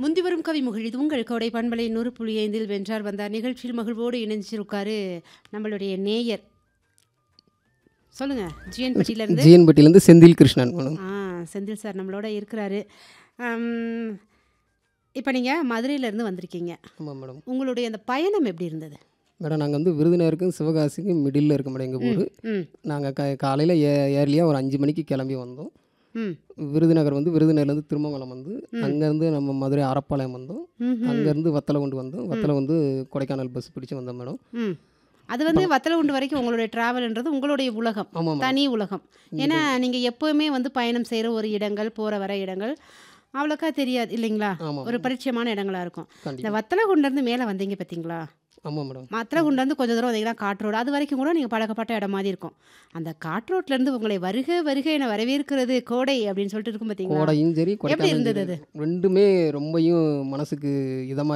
முந்தி வரும் கவி முகிழ் இது உங்கள் கோடை பண்பலை நூறு புள்ளி ஐந்தில் வென்றார் வந்தார் நிகழ்ச்சியில் மகிழ்வோடு இணைஞ்சிருக்காரு நம்மளுடைய நேயர் சொல்லுங்க ஜிஎன் பட்டியிலேருந்து ஜிஎன்பட்டிலேருந்து செந்தில் கிருஷ்ணன் மேடம் ஆ செந்தில் சார் நம்மளோட இருக்கிறாரு இப்போ நீங்கள் மதுரையிலேருந்து வந்திருக்கீங்க ஆமாம் மேடம் உங்களுடைய அந்த பயணம் எப்படி இருந்தது மேடம் நாங்கள் வந்து விருதுநகருக்கும் சிவகாசிக்கும் மிடில் இருக்க மேடம் எங்கள் ஊர் ம் நாங்கள் க காலையில் ஏ ஏர்லியாக ஒரு அஞ்சு மணிக்கு கிளம்பி வந்தோம் ம் விருதுநகர் வந்து விருதுநகர்லேருந்து திருமங்கலம் வந்து அங்கேருந்து நம்ம மதுரை அறப்பாளையம் வந்தோம் ம் அங்கேருந்து வத்தலை கொண்டு வந்தோம் வத்தலை வந்து கொடைக்கானல் பஸ் பிடிச்சு வந்தோம் மேடம் ம் அது வந்து வத்தலகுண்டு வரைக்கும் உங்களுடைய ட்ராவல்ன்றது உங்களுடைய உலகம் ஆமாம் மேடம் தனி உலகம் ஏன்னா நீங்கள் எப்போவுமே வந்து பயணம் செய்கிற ஒரு இடங்கள் போகிற வர இடங்கள் அவ்வளோக்கா தெரியாது இல்லைங்களா ஆமாம் ஒரு பரிச்சயமான இடங்களா இருக்கும் இந்த கண்டிப்பாக வத்தலகுண்டேருந்து மேலே வந்தீங்க பார்த்தீங்களா ஆமாம் மேடம் வத்தலகுண்டேருந்து கொஞ்சம் தூரம் வந்தீங்கன்னா காட்ரோடு அது வரைக்கும் கூட நீங்கள் பழக்கப்பட்ட இடம் மாதிரி இருக்கும் அந்த காட்ரோட்லேருந்து உங்களை வருக வருக என வரவேற்கிறது கோடை அப்படின்னு சொல்லிட்டு இருக்கும் பார்த்தீங்களா கோடையும் சரி எப்படி கொடைக்கானலும் இருந்தது சரி அது ரெண்டுமே ரொம்பவும் மனசுக்கு இதமாக